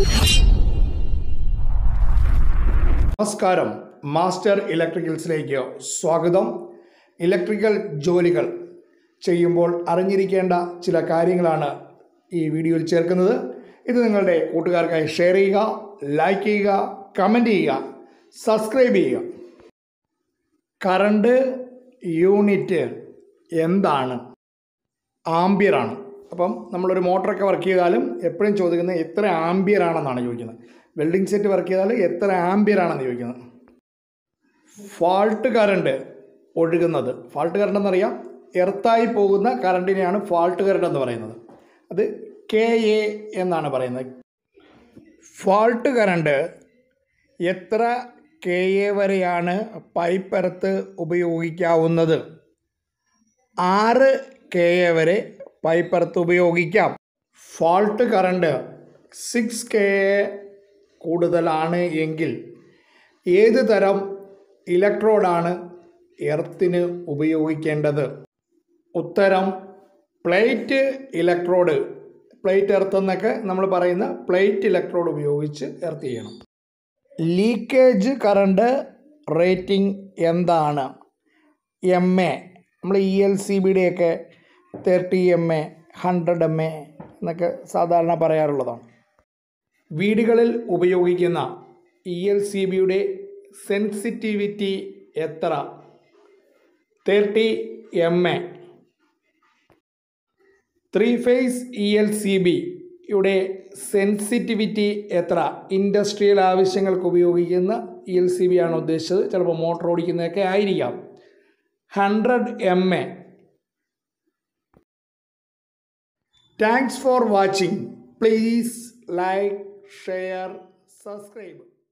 നമസ്കാരം മാസ്റ്റർ ഇലക്ട്രിക്കൽസിലേക്ക് സ്വാഗതം ഇലക്ട്രിക്കൽ ജോലികൾ ചെയ്യുമ്പോൾ അറിഞ്ഞിരിക്കേണ്ട ചില കാര്യങ്ങളാണ് ഈ വീഡിയോയിൽ ചേർക്കുന്നത് ഇത് നിങ്ങളുടെ കൂട്ടുകാർക്കായി ഷെയർ ചെയ്യുക ലൈക്ക് ചെയ്യുക കമൻറ്റ് ചെയ്യുക സബ്സ്ക്രൈബ് ചെയ്യുക കറണ്ട് യൂണിറ്റ് എന്താണ് ആംബിയറാണ് അപ്പം നമ്മളൊരു മോട്ടറൊക്കെ വർക്ക് ചെയ്താലും എപ്പോഴും ചോദിക്കുന്നത് എത്ര ആംബിയർ ആണെന്നാണ് ചോദിക്കുന്നത് വെൽഡിംഗ് സെറ്റ് വർക്ക് ചെയ്താൽ എത്ര ആംബിയർ ആണെന്ന് ചോദിക്കുന്നത് ഫാൾട്ട് കറണ്ട് ഒഴുകുന്നത് ഫാൾട്ട് കറണ്ട് എന്നറിയാം എർത്തായി പോകുന്ന കറണ്ടിനെയാണ് ഫാൾട്ട് കറണ്ട് എന്ന് പറയുന്നത് അത് കെ എ എന്നാണ് പറയുന്നത് ഫാൾട്ട് കറണ്ട് എത്ര കെ എ വരെയാണ് പൈപ്പ് എർത്ത് ഉപയോഗിക്കാവുന്നത് ആറ് കെ എ വരെ പൈപ്പ് എർത്ത് ഉപയോഗിക്കാം fault current six K A കൂടുതലാണ് എങ്കിൽ ഏത് തരം ഇലക്ട്രോഡാണ് എർത്തിന് ഉപയോഗിക്കേണ്ടത് ഉത്തരം പ്ലേറ്റ് ഇലക്ട്രോഡ് പ്ലേറ്റ് എർത്ത് എന്നൊക്കെ നമ്മൾ പറയുന്ന പ്ലേറ്റ് ഇലക്ട്രോഡ് ഉപയോഗിച്ച് എർത്ത് ചെയ്യണം ലീക്കേജ് കറണ്ട് റേറ്റിംഗ് എന്താണ് എം എ നമ്മൾ ഇ എൽ സി ബിയുടെയൊക്കെ thirty M A hundred M A എന്നൊക്കെ സാധാരണ പറയാറുള്ളതാണ് വീടുകളിൽ ഉപയോഗിക്കുന്ന ഇ എൽ സി ബിയുടെ സെൻസിറ്റിവിറ്റി എത്ര thirty M A three phase E L C B യുടെ സെൻസിറ്റിവിറ്റി എത്ര ഇൻഡസ്ട്രിയൽ ആവശ്യങ്ങൾക്ക് ഉപയോഗിക്കുന്ന ഇ എൽ സി ബി ആണ് ഉദ്ദേശിച്ചത് ചിലപ്പോൾ മോട്ടോർ ഓടിക്കുന്നതൊക്കെ ആയിരിക്കാം hundred M A thanks for watching please like share subscribe